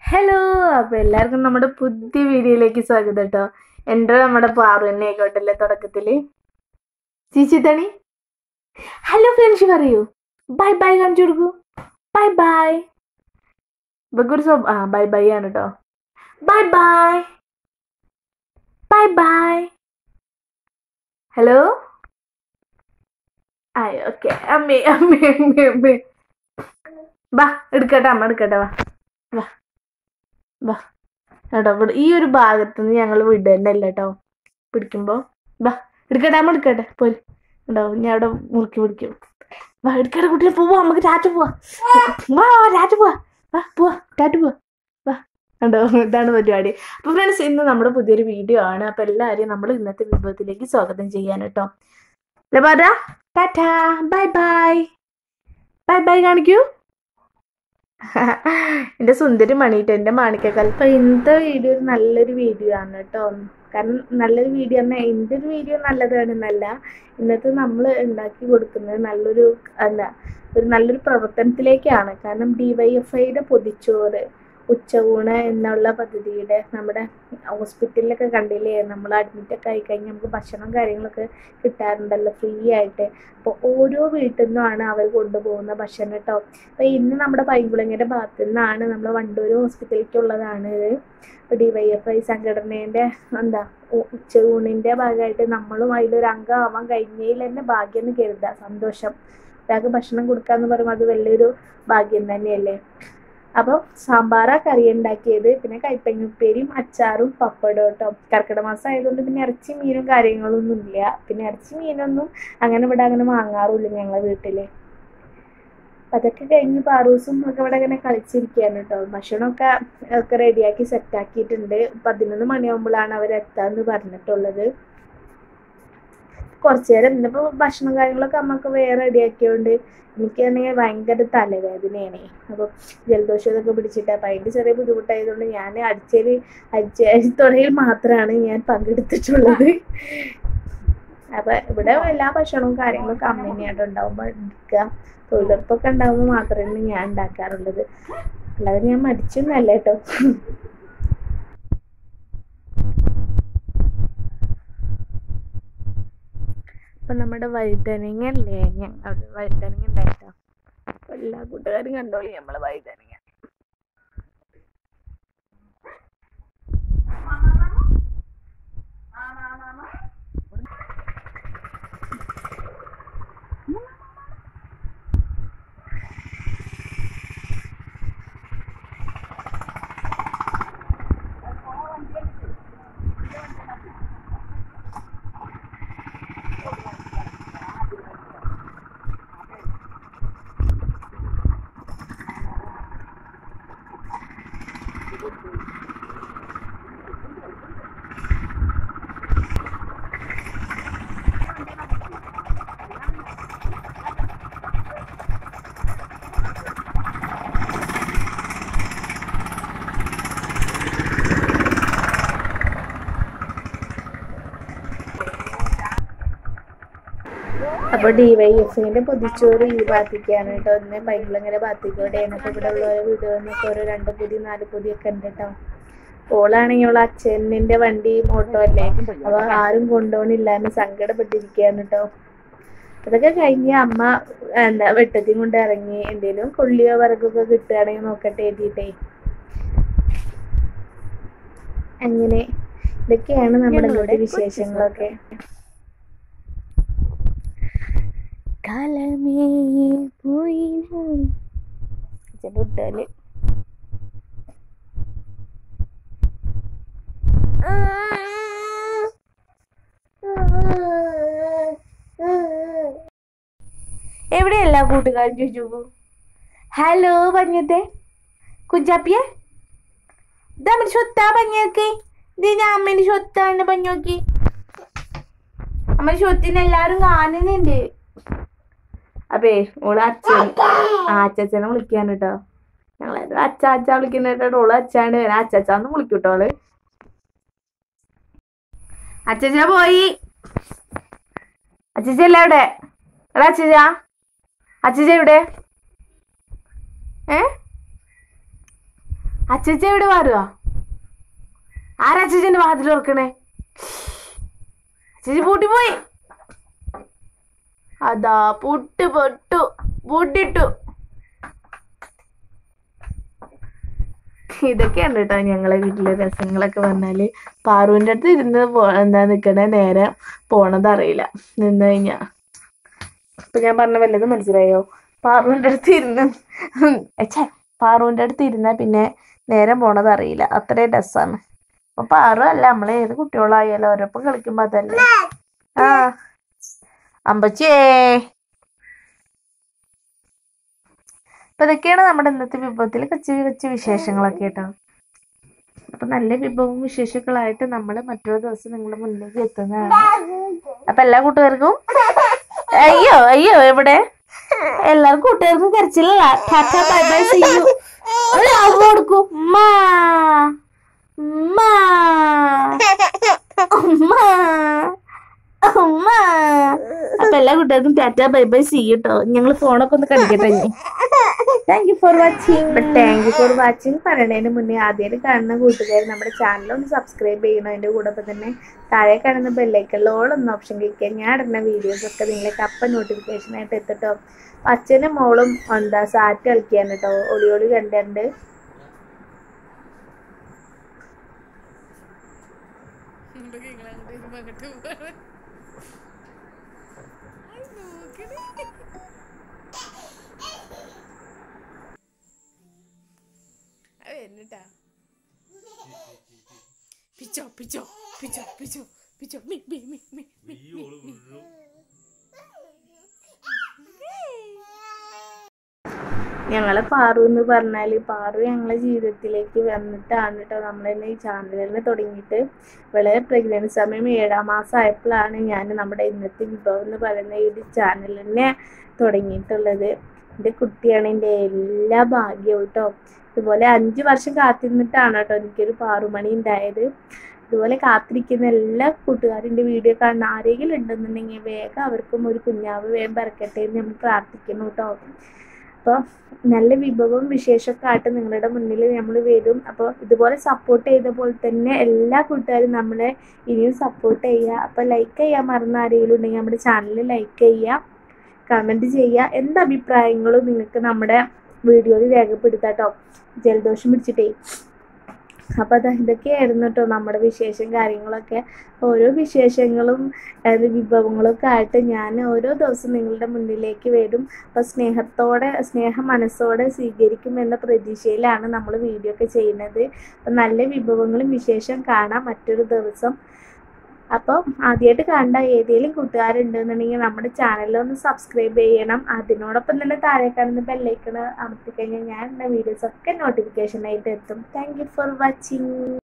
hello അപ്പൊ എല്ലാവർക്കും നമ്മുടെ പുതിയ വീഡിയോയിലേക്ക് സ്വാഗതം കേട്ടോ എൻ്റെ നമ്മുടെ പാറു തന്നെ ആയിക്കോട്ടല്ലേ തുടക്കത്തില് ചീച്ചി തണി ഹലോ ഫ്രണ്ട്സ് പറയൂ ബൈ ബൈ കാണിച്ചു കൊടുക്കൂ ബൈ ബൈ ഇവക്കൊരു സ്വ ആ ബൈ ബൈ ആണ് കേട്ടോ bye bye bye bye hello ആയി ഓക്കെ അമ്മേ അമ്മേ അമ്മേ അമ്മേ വാ എടുക്കട്ടെ അമ്മ എടുക്കട്ടെ വാ വാ വാ കേട്ടോ ഇവിടെ ഈ ഒരു ഭാഗത്ത് നിന്ന് ഞങ്ങൾ വിടണ്ടല്ല കേട്ടോ പിടിക്കുമ്പോ വാ എടുക്കട്ടെ അമ്മ എടുക്കട്ടെ പോര് കേട്ടോ ഞാൻ അവിടെ മുറുക്കി പിടിക്കും വാ എടുക്കട്ടെ കുട്ടിയെ പോവാ നമുക്ക് ടാറ്റ പോവാ വാ വാ ടാറ്റ പോവാ വാ പോവാ ടാറ്റ പോവാ വാ കണ്ടോ ഇതാണ് പരിപാടി അപ്പൊ ഫ്രണ്ട്സ് ഇന്ന് നമ്മുടെ പുതിയൊരു വീഡിയോ ആണ് അപ്പൊ എല്ലാവരെയും നമ്മൾ ഇന്നത്തെ വിഭവത്തിലേക്ക് സ്വാഗതം ചെയ്യാൻ കേട്ടോ അല്ലേ പറ tata bye bye bye bye കാണിക്കൂ എൻ്റെ സുന്ദരി മണിയിട്ട് എൻ്റെ മാണിക്കക്കൽ അപ്പൊ ഇന്നത്തെ വീഡിയോ ഒരു നല്ലൊരു വീഡിയോ ആണ് കേട്ടോ കാരണം നല്ലൊരു വീഡിയോ പറഞ്ഞാൽ എൻ്റെ ഒരു വീഡിയോ നല്ലതാണെന്നല്ല ഇന്നത്തെ നമ്മൾ ഉണ്ടാക്കി കൊടുക്കുന്നത് നല്ലൊരു എന്താ ഒരു നല്ലൊരു പ്രവർത്തനത്തിലേക്കാണ് കാരണം ഡി വൈ എഫ് ഐയുടെ പൊതിച്ചോറ് ഉച്ചയൂണ് എന്നുള്ള പദ്ധതിയുടെ നമ്മുടെ ഹോസ്പിറ്റലിലൊക്കെ കണ്ടില്ലേ നമ്മൾ അഡ്മിറ്റൊക്കെ ആയി കഴിഞ്ഞാൽ നമുക്ക് ഭക്ഷണം കാര്യങ്ങളൊക്കെ കിട്ടാറുണ്ടല്ലോ ഫ്രീ ആയിട്ട് അപ്പോൾ ഓരോ വീട്ടിൽ നിന്നുമാണ് അവർ കൊണ്ടുപോകുന്ന ഭക്ഷണം കേട്ടോ അപ്പോൾ ഇന്ന് നമ്മുടെ പൈങ്കുളങ്ങര ഭാഗത്തു നിന്നാണ് നമ്മൾ വണ്ടൂർ ഹോസ്പിറ്റലിലേക്കുള്ളതാണ് ഇത് ഇപ്പോൾ ഡി വൈ എഫ് ഐ സംഘടനേൻ്റെ എന്താ ഉ- ഉച്ചയൂണിൻ്റെ ഭാഗമായിട്ട് നമ്മളും അതിലൊരു അംഗമാവാൻ കഴിഞ്ഞതിൽ തന്നെ ഭാഗ്യം എന്ന് കരുതുക സന്തോഷം ഒരാൾക്ക് ഭക്ഷണം കൊടുക്കുക എന്ന് പറയുമ്പോൾ അത് വലിയൊരു ഭാഗ്യം തന്നെയല്ലേ അപ്പോൾ സാമ്പാറാ കറി ഉണ്ടാക്കിയത് പിന്നെ കൈപ്പങ്ങ ഉപ്പേരിയും അച്ചാറും പപ്പടവും കേട്ടോ കർക്കിടക മാസം ആയതുകൊണ്ട് പിന്നെ ഇറച്ചി മീനും കാര്യങ്ങളൊന്നും ഇല്ല പിന്നെ ഇറച്ചി മീനൊന്നും അങ്ങനെ ഇവിടെ അങ്ങനെ വാങ്ങാറില്ല ഞങ്ങളെ വീട്ടില് അപ്പൊ അതൊക്കെ കഴിഞ്ഞ് പാറൂസും ഒക്കെ ഇവിടെ അങ്ങനെ കളിച്ചിരിക്കുകയാണ് കേട്ടോ ഭക്ഷണമൊക്കെ ഒക്കെ റെഡിയാക്കി സെറ്റാക്കിയിട്ടുണ്ട് പതിനൊന്ന് മണിയാകുമ്പോഴാണ് അവർ എത്താന്ന് പറഞ്ഞിട്ടുള്ളത് കുറച്ചു നേരം ഇന്നിപ്പോൾ ഭക്ഷണം കാര്യങ്ങളൊക്കെ അമ്മക്ക് വേറെ റെഡിയാക്കിയോണ്ട് എനിക്കാണെങ്കിൽ ഭയങ്കര തലവേദനയാണ് അപ്പോൾ ജലദോഷം ഇതൊക്കെ പിടിച്ചിട്ട് അപ്പം അതിൻ്റെ ചെറിയ ബുദ്ധിമുട്ടായതുകൊണ്ട് ഞാൻ അടിച്ചേരി അടിച്ച തുണയിൽ മാത്രമാണ് ഞാൻ പങ്കെടുത്തിട്ടുള്ളത് അപ്പം ഇവിടെ എല്ലാ ഭക്ഷണവും കാര്യങ്ങളൊക്കെ അമ്മ തന്നെയാണ് ഉണ്ടാവുമ്പോൾ എടുക്കുക തൊഴിലുറപ്പൊക്കെ ഉണ്ടാകുമ്പോൾ മാത്രമേ ഞാൻ ഉണ്ടാക്കാറുള്ളത് അല്ലാതെ ഞാൻ മടിച്ചൊന്നല്ല കേട്ടോ അപ്പം നമ്മുടെ വഴുതനങ്ങ അല്ലേ ഞങ്ങൾ വഴുതനങ്ങ ഉണ്ടായിട്ടോ അപ്പൊ എല്ലാ കൂട്ടുകാരും കണ്ടോളി നമ്മളെ വഴുതനങ്ങ അപ്പൊ ഡി വൈ എഫിന്റെ പൊതിച്ചോറ് ഈ ഭാഗത്തേക്കാണ് കേട്ടോ ഇന്ന് ബൈബിളങ്ങനെ ഭാഗത്തേക്കൂടെയാണ് അപ്പൊ ഇവിടെ ഉള്ള ഓരോ വീഡിയോ നിന്നൊക്കെ ഓരോ രണ്ട് പൊതി നാല് പൊതി ഒക്കെ ഉണ്ട് കേട്ടോ ഓളാണെങ്കിൽ അവളെ അച്ഛനിന്റെ വണ്ടിയും ഓട്ടോ അല്ലേ അപ്പൊ ആരും കൊണ്ടുപോകണില്ല എന്ന് സങ്കടപ്പെട്ടിരിക്കുകയാണ് കേട്ടോ അതൊക്കെ കഴിഞ്ഞ് അമ്മ എന്താ വെട്ടത്തിൽ കൊണ്ട് ഇറങ്ങി എന്തേലും കൊള്ളിയോ വിറകൊക്കെ കിട്ടുകയാണെങ്കിൽ നോക്കട്ടെ എഴുതിയിട്ടേ അങ്ങനെ ഇതൊക്കെയാണ് നമ്മുടെ ഇന്നത്തെ വിശേഷങ്ങളൊക്കെ കാലമേ പോയി വിട്ടാല് എവിടെയല്ല കൂട്ടുകാരൻ ചോദിച്ചു ഹലോ പഞ്ഞത്തെ കുഞ്ചാപ്പിയെ ഇതാ അമ്മ സ്വത്താ പഞ്ഞക്ക് ഇത് ഞാൻ അമ്മേന്റെ സ്വത്താണ് പഞ്ഞോക്കി അമ്മ സ്വത്തിന് എല്ലാരും കാണുന്നുണ്ട് അപ്പേ ഓള് അച്ഛൻ ആ അച്ചാച്ചനെ വിളിക്കാൻ കേട്ടോ ഞങ്ങൾ അച്ഛ അച്ഛ വിളിക്കുന്ന കേട്ടോ ഓള് അച്ഛാണ് വരാൻ അച്ചാച്ചാന്ന് വിളിക്കും കേട്ടോ ഓള് അച്ചച്ച പോയി അച്ചച്ചല്ല എവിടെ എടാ അച്ചച്ച അച്ചച്ച എവിടെ ഏ അച്ചച്ച എവിടെ മാറുക ആരാ അച്ചച്ചന്റെ വാതിൽ തുറക്കണേ അച്ചച്ചി പൂട്ടിപ്പോയി അതാ പുട്ട് പൊട്ടു പൂട്ടിട്ടു ഇതൊക്കെയാണ് കേട്ടോ ഞങ്ങളെ വീട്ടിലെ രസങ്ങളൊക്കെ പറഞ്ഞാല് പാറുവിൻ്റെ അടുത്ത് ഇരുന്ന് പോ എന്താ നിൽക്കണേ നേരെ പോണത് അറിയില്ല നിന്ന് കഴിഞ്ഞാ ഇപ്പൊ ഞാൻ പറഞ്ഞ വല്ലതും മനസ്സിലായോ പാറുവിൻ്റെ അടുത്ത് ഇരുന്ന് ഛേ പാറുവിൻ്റെ അടുത്ത് ഇരുന്നാൽ പിന്നെ നേരം പോണത് അറിയില്ല അത്രയും രസമാണ് അപ്പൊ പാറു അല്ല നമ്മളെ ഏത് കുട്ടികളായാലും ഓരോപ്പം കളിക്കുമ്പോ അതല്ലേ ആ അമ്പച്ചേ അപ്പൊ ഇതൊക്കെയാണ് നമ്മുടെ ഇന്നത്തെ വിഭവത്തിൽ കൊച്ചു കൊച്ചു വിശേഷങ്ങളൊക്കെ കേട്ടോ അപ്പൊ നല്ല വിഭവവും വിശേഷങ്ങളായിട്ട് നമ്മൾ മറ്റൊരു ദിവസം നിങ്ങളുടെ മുന്നിലേക്ക് എത്തുന്നതാണ് അപ്പൊ എല്ലാ കൂട്ടുകാർക്കും അയ്യോ അയ്യോ എവിടെ എല്ലാ കൂട്ടുകാർക്കും കരച്ചിലല്ല tata bye bye see you love കൊടുക്കും ഉമ്മ ഉമ്മ ഉമ്മ ഉമ്മ അപ്പൊ എല്ലാ കൂട്ടുകാർക്കും tata bye bye see you കേട്ടോ ഞങ്ങൾ ഫോണൊക്കെ ഒന്ന് കളിക്കട്ടെ ഇനി thank you for watching thank you for watching പറയണതിന് മുന്നേ ആദ്യമായിട്ട് കാണുന്ന കൂട്ടുകാർ നമ്മുടെ ചാനൽ ഒന്ന് സബ്സ്ക്രൈബ് ചെയ്യണം അതിൻ്റെ കൂടെ ഒപ്പം തന്നെ താഴെ കാണുന്ന ബെല്ലൈക്കണിൽ ഓൾ എന്ന ഓപ്ഷൻ ക്ലിക്ക് ചെയ്യുക ഞാൻ ഇടുന്ന വീഡിയോസ് ഒക്കെ നിങ്ങളേക്ക് അപ്പം നോട്ടിഫിക്കേഷൻ ആയിട്ട് എത്തട്ടോ അച്ഛനും മോളും എന്താ സാറ്റ് കളിക്കാൻ കേട്ടോ ഒളി ഒളി കണ്ടുണ്ട് എന്നിട്ടാ പിച്ചോ പിച്ചോ പിച്ചോ പിച്ചോ പിച്ചോ മി മി മി മി മി മി മി ഞങ്ങളെ പാറു എന്ന് പറഞ്ഞാൽ പാറു ഞങ്ങളെ ജീവിതത്തിലേക്ക് വന്നിട്ടാണ് കേട്ടോ നമ്മൾ തന്നെ ഈ ചാനൽ തന്നെ തുടങ്ങിയിട്ട് വളരെ പ്രഗ്നൻസി സമയം ഏഴാം മാസം ആയപ്പോഴാണ് ഞാൻ നമ്മുടെ ഇന്നത്തെ വിഭവം എന്ന് പറയുന്ന ഈ ഒരു ചാനൽ തന്നെ തുടങ്ങിയിട്ടുള്ളത് എൻ്റെ കുട്ടിയാണ് എൻ്റെ എല്ലാ ഭാഗ്യവും കേട്ടോ ഇതുപോലെ അഞ്ച് വർഷം കാത്തിരുന്നിട്ടാണ് കേട്ടോ എനിക്കൊരു പാറുമണി ഉണ്ടായത് ഇതുപോലെ കാത്തിരിക്കുന്ന എല്ലാ കൂട്ടുകാരിൻ്റെ വീഡിയോ കാണുന്ന ആരെങ്കിലും ഉണ്ടെന്നുണ്ടെങ്കിൽ വേഗം അവർക്കും ഒരു കുഞ്ഞാവ് വേഗം പിറക്കട്ടെ എന്ന് നമ്മൾ പ്രാർത്ഥിക്കുന്നു കേട്ടോ അപ്പോൾ നല്ല വിഭവം വിശേഷമൊക്കെ ആയിട്ട് നിങ്ങളുടെ മുന്നിൽ നമ്മൾ വരും അപ്പോൾ ഇതുപോലെ സപ്പോർട്ട് ചെയ്ത പോലെ തന്നെ എല്ലാ കൂട്ടുകാരും നമ്മളെ ഇനിയും സപ്പോർട്ട് ചെയ്യുക അപ്പോൾ ലൈക്ക് ചെയ്യാൻ മറന്ന ആരെങ്കിലും ഉണ്ടെങ്കിൽ നമ്മുടെ ചാനൽ ലൈക്ക് ചെയ്യുക കമൻറ്റ് ചെയ്യുക എന്ത് അഭിപ്രായങ്ങളും നിങ്ങൾക്ക് നമ്മുടെ വീഡിയോയിൽ രേഖപ്പെടുത്താം കേട്ടോ ജലദോഷം പിടിച്ചിട്ടേ അപ്പോൾ അത് ഇതൊക്കെയായിരുന്നു കേട്ടോ നമ്മുടെ വിശേഷം കാര്യങ്ങളൊക്കെ ഓരോ വിശേഷങ്ങളും അത് വിഭവങ്ങളൊക്കെ ആയിട്ട് ഞാൻ ഓരോ ദിവസം നിങ്ങളുടെ മുന്നിലേക്ക് വരും അപ്പോൾ സ്നേഹത്തോടെ സ്നേഹ മനസ്സോടെ സ്വീകരിക്കുമെന്ന പ്രതീക്ഷയിലാണ് നമ്മൾ വീഡിയോ ഒക്കെ ചെയ്യുന്നത് അപ്പം നല്ല വിഭവങ്ങളും വിശേഷം കാണാം മറ്റൊരു ദിവസം അപ്പോൾ ആദ്യമായിട്ട് കണ്ട ഏതെങ്കിലും കൂട്ടുകാരുണ്ടെന്നുണ്ടെങ്കിൽ നമ്മുടെ ചാനലൊന്ന് സബ്സ്ക്രൈബ് ചെയ്യണം അതിനോടൊപ്പം തന്നെ താഴെ കാണുന്ന ബെല്ലൈക്കണ് അമർത്തി കഴിഞ്ഞാൽ ഞാൻ എൻ്റെ വീഡിയോസ് ഒക്കെ നോട്ടിഫിക്കേഷൻ ആയിട്ട് എത്തും താങ്ക് യു ഫോർ വാച്ചിങ്